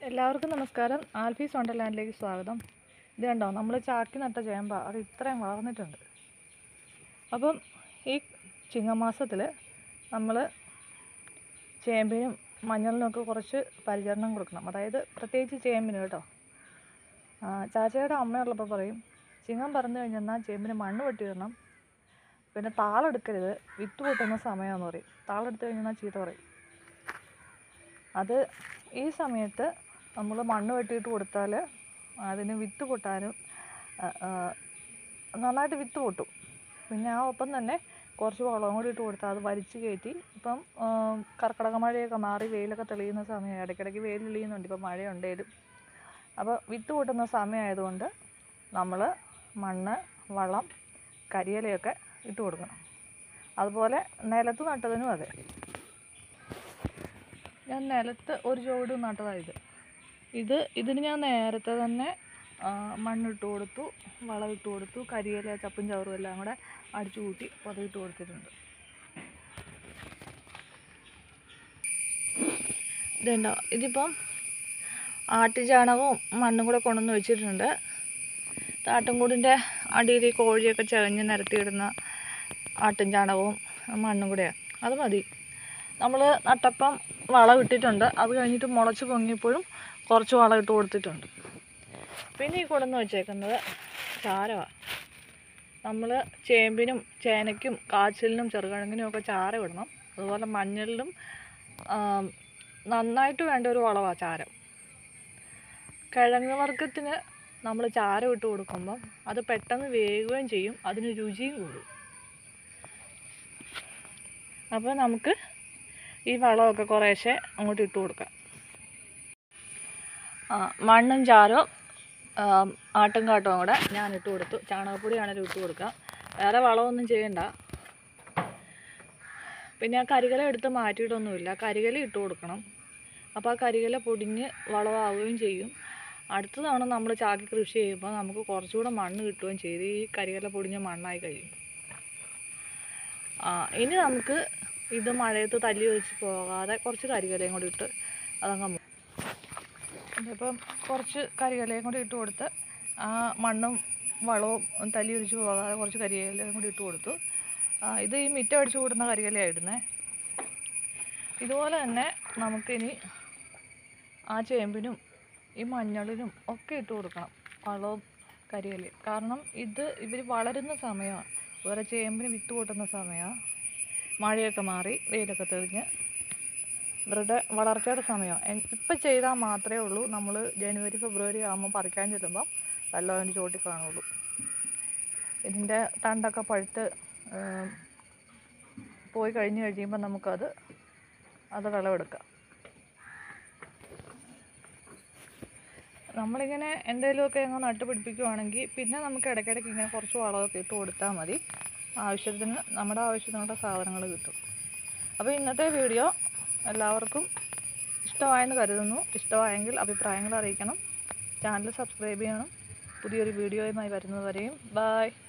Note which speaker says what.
Speaker 1: എല്ലാവർക്കും നമസ്കാരം ആൽഫീസ് വണ്ടർലാൻഡിലേക്ക് സ്വാഗതം ഇത് കണ്ടോ നമ്മൾ ചാക്കി നട്ട ചേമ്പ അത് ഇത്രയും വളർന്നിട്ടുണ്ട് അപ്പം ഈ ചിങ്ങമാസത്തിൽ നമ്മൾ ചേമ്പിനും മഞ്ഞളിനൊക്കെ കുറച്ച് പരിചരണം കൊടുക്കണം അതായത് പ്രത്യേകിച്ച് ചേമ്പിന് കേട്ടോ ആ, ചാച്ചയുടെ അമ്മയുള്ളപ്പോൾ പറയും ചിങ്ങം പറഞ്ഞു കഴിഞ്ഞെന്നാൽ ചേമ്പിന് മണ്ണ് വെട്ടിയിടണം പിന്നെ താളെടുക്കരുത് വിത്ത് പൊട്ടുന്ന സമയമാണെന്ന് പറയും താളെടുത്ത് കഴിഞ്ഞാൽ ചീത്ത പറയും അത് ഈ സമയത്ത് നമ്മൾ മണ്ണ് വെട്ടിയിട്ട് കൊടുത്താൽ അതിന് വിത്ത് പൊട്ടാനും ആ, ആ, നന്നായിട്ട് വിത്ത് പൊട്ടും പിന്നെ ആ ഒപ്പം തന്നെ കുറച്ച് വളവും കൂടി ഇട്ട് കൊടുത്താൽ അത് വലിച്ചു കയറ്റി ഇപ്പം ആ, കർക്കിടക മഴയൊക്കെ മാറി വെയിലൊക്കെ തെളിയുന്ന സമയം ഇടയ്ക്കിടയ്ക്ക് വെയിൽ തെളിയുന്നുണ്ട് ഇപ്പം മഴയുണ്ടേലും അപ്പോൾ വിത്ത് പൊട്ടുന്ന സമയമായതുകൊണ്ട് നമ്മൾ മണ്ണ് വളം കരിയിലയൊക്കെ ഇട്ട് കൊടുക്കണം അതുപോലെ നിലത്ത് നട്ടതിനും അതെ ഞാൻ നിലത്ത് ഒരു ചുവട് നട്ടതാണ് ഇത് ഇത് ഇതിന് ഞാൻ നേരത്തെ തന്നെ ആ, മണ്ണിട്ട് കൊടുത്തു വളം ഇട്ട് കൊടുത്തു കരിയില ചപ്പും ചവറും എല്ലാം കൂടെ അടിച്ചു കൂട്ടി പൊതയിട്ട് കൊടുത്തിട്ടുണ്ട് ഇതുണ്ടോ ഇതിപ്പം ആട്ടുചാണകവും മണ്ണും കൂടെ കൊണ്ടുവന്ന് വെച്ചിട്ടുണ്ട് താട്ടുംകൂടിൻ്റെ അടിയിൽ ഈ കോഴിയൊക്കെ ചകഞ്ഞ് നിരത്തിയിടുന്ന ആട്ടും ചാണകവും മണ്ണും കൂടെയാണ് അത് മതി നമ്മൾ നട്ടപ്പം വളം ഇട്ടിട്ടുണ്ട് അത് കഴിഞ്ഞിട്ട് മുളച്ച് പൊങ്ങിയപ്പോഴും കുറച്ച് വളം ഇട്ട് കൊടുത്തിട്ടുണ്ട് പിന്നെ ഈ കൊണ്ടുവന്ന് വെച്ചേക്കുന്നത് ചാരമാണ് നമ്മൾ ചേമ്പിനും ചേനയ്ക്കും കാച്ചിലിനും ചെറുകിഴങ്ങിനും ഒക്കെ ചാരം ഇടണം അതുപോലെ മഞ്ഞളിലും ആം, നന്നായിട്ട് വേണ്ട ഒരു വളമാണ് ചാരം കിഴങ്ങ് വർഗ്ഗത്തിന് നമ്മൾ ചാരം ഇട്ട് കൊടുക്കുമ്പം അത് പെട്ടെന്ന് വേകുകയും ചെയ്യും അതിന് രുചിയും കൂടും അപ്പോൾ നമുക്ക് ഈ വളമൊക്കെ കുറേശ്ശെ അങ്ങോട്ട് ഇട്ട് കൊടുക്കാം ആ, മണ്ണും ചാരവും ആം, ആട്ടും കാട്ടവും കൂടെ ഞാൻ ഇട്ട് കൊടുത്തു ചാണകപ്പൊടി ആണെങ്കിലും ഇട്ട് കൊടുക്കാം വേറെ വളമൊന്നും ചെയ്യണ്ട പിന്നെ ആ കരികല എടുത്ത് മാറ്റിയിട്ടൊന്നുമില്ല കരികല ഇട്ട് കൊടുക്കണം അപ്പോൾ ആ കരികല പൊടിഞ്ഞ് വളമാവുകയും ചെയ്യും അടുത്ത തവണ നമ്മൾ ചാക്കി കൃഷി ചെയ്യുമ്പോൾ നമുക്ക് കുറച്ചുകൂടെ മണ്ണ് കിട്ടുകയും ചെയ്ത് ഈ കരികല പൊടിഞ്ഞ മണ്ണായി കഴിയും ആ ഇനി നമുക്ക് ഇത് മഴയത്ത് തല്ലി ഒലിച്ച് പോകാതെ കുറച്ച് കരികലയും കൂടി ഇട്ട് അതങ്ങ് മു- ഇതിപ്പം കുറച്ച് കരികലയും കൂടി ഇട്ട് കൊടുത്ത് ആ മണ്ണും വളവും തല്ലി ഒലിച്ച് പോകാതെ കുറച്ച് കരികലയും കൂടി ഇട്ട് കൊടുത്തു ആ, ഇത് ഈ മിറ്റം അടിച്ച് കൂടുന്ന കരികലയായിരുന്നേ ഇതുപോലെ തന്നെ നമുക്കിനി ആ ചേമ്പിനും ഈ മഞ്ഞളിനും ഒക്കെ ഇട്ട് കൊടുക്കണം വളവും കരിയിലയും കാരണം ഇത് ഇവർ വളരുന്ന സമയമാണ് വേറെ ചേമ്പിന് വിത്ത് പൊട്ടുന്ന സമയമാണ് മഴയൊക്കെ മാറി വെയിലൊക്കെ തെളിഞ്ഞ് ഇവരുടെ വളർച്ചയുടെ സമയമാണ് ഇപ്പം ചെയ്താൽ മാത്രമേ ഉള്ളൂ നമ്മൾ ജനുവരി ഫെബ്രുവരി ആകുമ്പോൾ പറിക്കാൻ ചെല്ലുമ്പോൾ വെള്ളം അതിൻ്റെ ചോട്ടിൽ കാണുള്ളൂ ഇതിൻ്റെ തണ്ടൊക്കെ പഴുത്ത് ഏം, പോയി കഴിഞ്ഞ് കഴിയുമ്പോൾ നമുക്കത് അത് വിളവെടുക്കാം നമ്മളിങ്ങനെ എന്തെങ്കിലുമൊക്കെ അങ്ങ് നട്ട് പിടിപ്പിക്കുവാണെങ്കിൽ പിന്നെ നമുക്ക് ഇടയ്ക്കിടയ്ക്ക് ഇങ്ങനെ കുറച്ച് വളമൊക്കെ ഇട്ട് കൊടുത്താൽ മതി ആവശ്യത്തിന് നമ്മുടെ ആവശ്യത്തിനുള്ള സാധനങ്ങൾ കിട്ടും അപ്പോൾ ഇന്നത്തെ വീഡിയോ എല്ലാവർക്കും ഇഷ്ടമായെന്ന് കരുതുന്നു ഇഷ്ടമായെങ്കിൽ അഭിപ്രായങ്ങൾ അറിയിക്കണം ചാനൽ സബ്സ്ക്രൈബ് ചെയ്യണം പുതിയൊരു വീഡിയോയുമായി വരുന്നതുവരെയും ബായ്